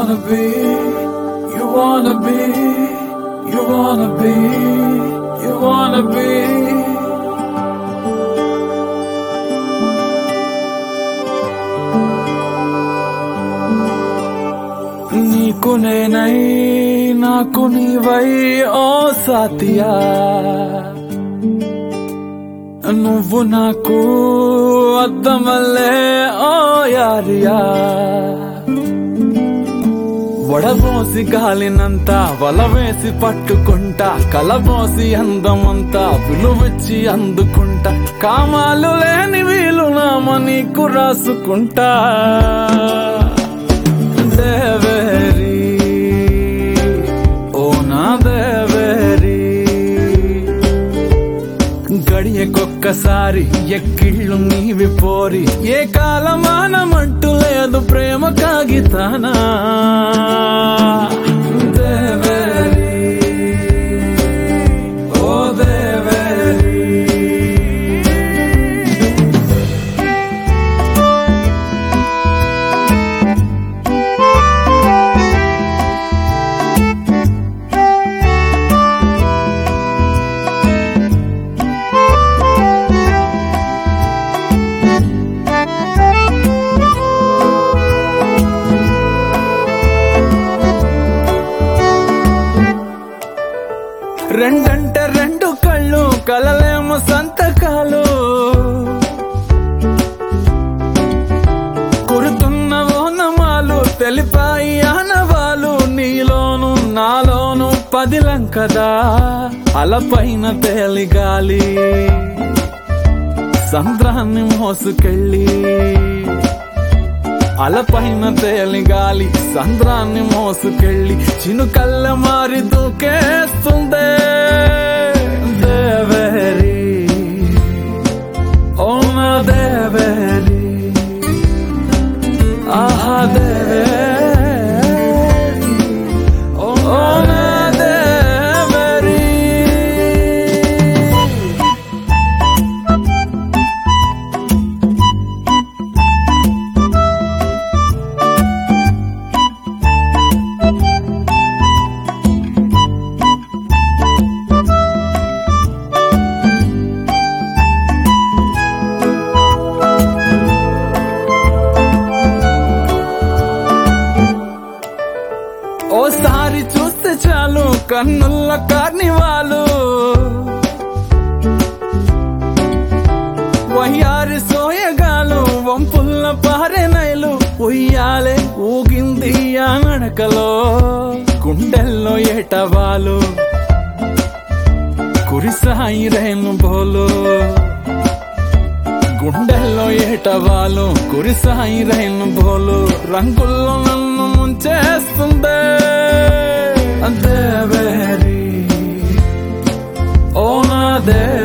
wanna be, you wanna be, you wanna be, you wanna be. నీకు నేనై నాకు నీవై ఓ సాతియా నువ్వు నాకు అద్దమల్లే ఓ యారియా వడబోసి గాలినంతా వలవేసి పట్టుకుంటా కలబోసి అందమంతా విలువిచ్చి అందుకుంటా కామాలు లేని వీలు నామ నీకు రాసుకుంటా దేవేరి ఓ నా దేవేరి గడియకొక్కసారి ఎక్కిళ్ళు నీవి పోరి ఏ కాలమానమంటూ లేదు ప్రేమ కాగితానా దేవేరి ఓ దేవేరి రెండంటే రెండు కళ్ళు కలలేమో సంతకాలు కురుతున్న ఓనమాలు తెలిపాయి ఆనవాలు నీలోను నాలోను పదిలంకదా అలపైన తేలిగాలి సంద్రాన్ని మోసుకెళ్ళి అలపైన తేలిగాలి సంద్రాన్ని మోసుకెళ్ళి చినుకల్ల మారి దూకేస్తుందే దేవేరి ఓ నా దేవేరి ఆహా దేవేరి ఓ నా దేవేరి ఓసారి చూస్తే చాలు కన్నుల్ల కార్నివాలు వయ్యారి సోయగాలు వంపుల్ల పారే నైలు ఉయ్యాలే ఊగింది ఆ నడకలో గుండెల్లో ఏటవాలు కురిసాయి రేణు బోలు గుండెల్లో ఏటవాలు కురిసాయి రైన్ బోలు రంగుల్లో నన్ను ముంచేస్తుందే దేవేరి ఓ నా దే